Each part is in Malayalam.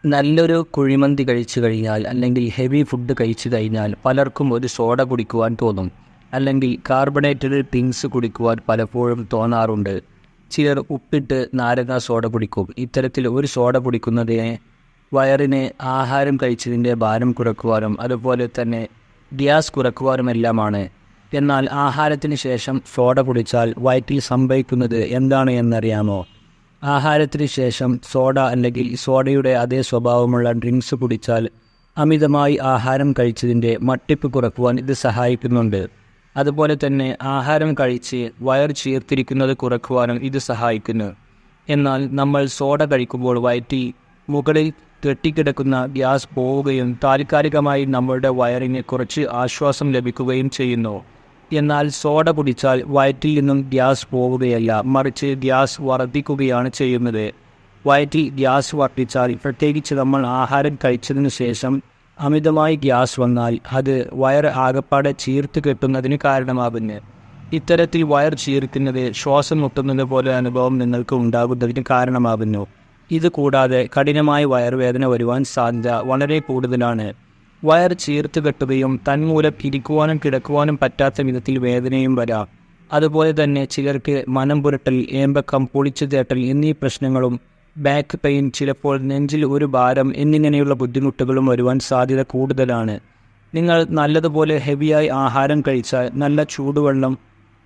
നല്ലൊരു കുഴിമന്തി കഴിച്ചു കഴിഞ്ഞാൽ അല്ലെങ്കിൽ ഹെവി ഫുഡ് കഴിച്ചു കഴിഞ്ഞാൽ പലർക്കും ഒരു സോഡ കുടിക്കുവാൻ തോന്നും അല്ലെങ്കിൽ കാർബണേറ്റഡ് ഡ്രിങ്ക്സ് കുടിക്കുവാൻ പലപ്പോഴും തോന്നാറുണ്ട് ചിലർ ഉപ്പിട്ട് നാരങ്ങ സോഡ കുടിക്കും ഇത്തരത്തിൽ ഒരു സോഡ കുടിക്കുന്നതിനെ വയറിന് ആഹാരം കഴിച്ചതിൻ്റെ ഭാരം കുറക്കുവാനും അതുപോലെ തന്നെ ഗ്യാസ് കുറക്കുവാനുമെല്ലാമാണ് എന്നാൽ ആഹാരത്തിന് ശേഷം സോഡ കുടിച്ചാൽ വയറ്റിൽ സംഭവിക്കുന്നത് എന്താണ് എന്നറിയാമോ ആഹാരത്തിന് ശേഷം സോഡ അല്ലെങ്കിൽ സോഡയുടെ അതേ സ്വഭാവമുള്ള ഡ്രിങ്ക്സ് കുടിച്ചാൽ അമിതമായി ആഹാരം കഴിച്ചതിൻ്റെ മട്ടിപ്പ് കുറക്കുവാൻ ഇത് സഹായിക്കുന്നുണ്ട് അതുപോലെ തന്നെ ആഹാരം കഴിച്ച് വയർ ചീർത്തിരിക്കുന്നത് കുറക്കുവാനും ഇത് സഹായിക്കുന്നു എന്നാൽ നമ്മൾ സോഡ കഴിക്കുമ്പോൾ വയറ്റി മുകളിൽ കെട്ടിക്കിടക്കുന്ന ഗ്യാസ് പോവുകയും താൽക്കാലികമായി നമ്മളുടെ വയറിന് കുറച്ച് ആശ്വാസം ലഭിക്കുകയും ചെയ്യുന്നു എന്നാൽ സോഡ കുടിച്ചാൽ വയറ്റിൽ നിന്നും ഗ്യാസ് പോവുകയല്ല മറിച്ച് ഗ്യാസ് വർദ്ധിക്കുകയാണ് ചെയ്യുന്നത് വയറ്റിൽ ഗ്യാസ് വർദ്ധിച്ചാൽ പ്രത്യേകിച്ച് നമ്മൾ ആഹാരം കഴിച്ചതിന് ശേഷം അമിതമായി ഗ്യാസ് വന്നാൽ അത് വയർ ആകപ്പാടെ ചീർത്ത് കെട്ടുന്നതിന് കാരണമാകുന്നു ഇത്തരത്തിൽ വയർ ചീർക്കുന്നത് ശ്വാസം മുട്ടുന്നത് പോലെ അനുഭവം നിങ്ങൾക്ക് ഉണ്ടാകുന്നതിന് കാരണമാകുന്നു ഇത് കൂടാതെ കഠിനമായ വയറുവേദന വരുവാൻ സാധ്യത വളരെ കൂടുതലാണ് വയർ ചീർത്ത് കെട്ടുകയും തന്മൂലം ഇരിക്കുവാനും കിടക്കുവാനും പറ്റാത്ത വിധത്തിൽ വേദനയും വരാം അതുപോലെ തന്നെ ചിലർക്ക് മനം പുരട്ടൽ ഏമ്പക്കം പൊളിച്ചു തേട്ടൽ എന്നീ പ്രശ്നങ്ങളും ബാക്ക് പെയിൻ ചിലപ്പോൾ നെഞ്ചിൽ ഒരു ഭാരം എന്നിങ്ങനെയുള്ള ബുദ്ധിമുട്ടുകളും വരുവാൻ സാധ്യത കൂടുതലാണ് നിങ്ങൾ നല്ലതുപോലെ ഹെവിയായി ആഹാരം കഴിച്ചാൽ നല്ല ചൂടുവെള്ളം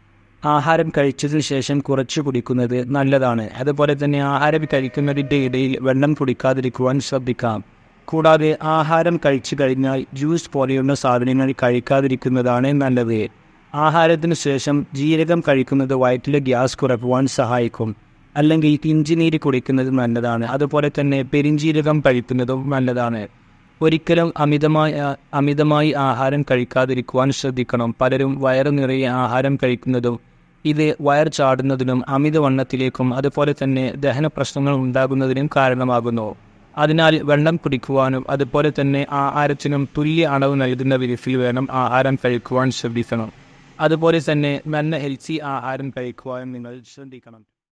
ആഹാരം കഴിച്ചതിന് ശേഷം കുറച്ച് കുടിക്കുന്നത് നല്ലതാണ് അതുപോലെ തന്നെ ആഹാരം കഴിക്കുന്നതിൻ്റെ ഇടയിൽ വെള്ളം കുടിക്കാതിരിക്കുവാൻ ശ്രദ്ധിക്കാം കൂടാതെ ആഹാരം കഴിച്ചു കഴിഞ്ഞാൽ ജ്യൂസ് പോലെയുള്ള സാധനങ്ങൾ കഴിക്കാതിരിക്കുന്നതാണ് നല്ലത് ആഹാരത്തിന് ശേഷം ജീരകം കഴിക്കുന്നത് വയറ്റിലെ ഗ്യാസ് കുറക്കുവാൻ സഹായിക്കും അല്ലെങ്കിൽ ഇഞ്ചിനീര് കുടിക്കുന്നത് നല്ലതാണ് അതുപോലെ തന്നെ പെരിഞ്ചീരകം കഴിക്കുന്നതും നല്ലതാണ് ഒരിക്കലും അമിതമായ അമിതമായി ആഹാരം കഴിക്കാതിരിക്കുവാൻ ശ്രദ്ധിക്കണം പലരും വയറ് നിറയെ ആഹാരം കഴിക്കുന്നതും ഇത് വയർ ചാടുന്നതിനും അമിതവണ്ണത്തിലേക്കും അതുപോലെ തന്നെ ദഹന പ്രശ്നങ്ങൾ ഉണ്ടാകുന്നതിനും കാരണമാകുന്നു അതിനാൽ വെള്ളം കുടിക്കുവാനും അതുപോലെ തന്നെ ആഹാരത്തിനും തുല്യ അളവ് നൽകുന്ന വിധത്തിൽ വേണം ആഹാരം കഴിക്കുവാൻ ശ്രദ്ധിക്കണം അതുപോലെ തന്നെ നല്ല ഹെൽത്തി ആഹാരം കഴിക്കുവാനും നിങ്ങൾ ശ്രദ്ധിക്കണം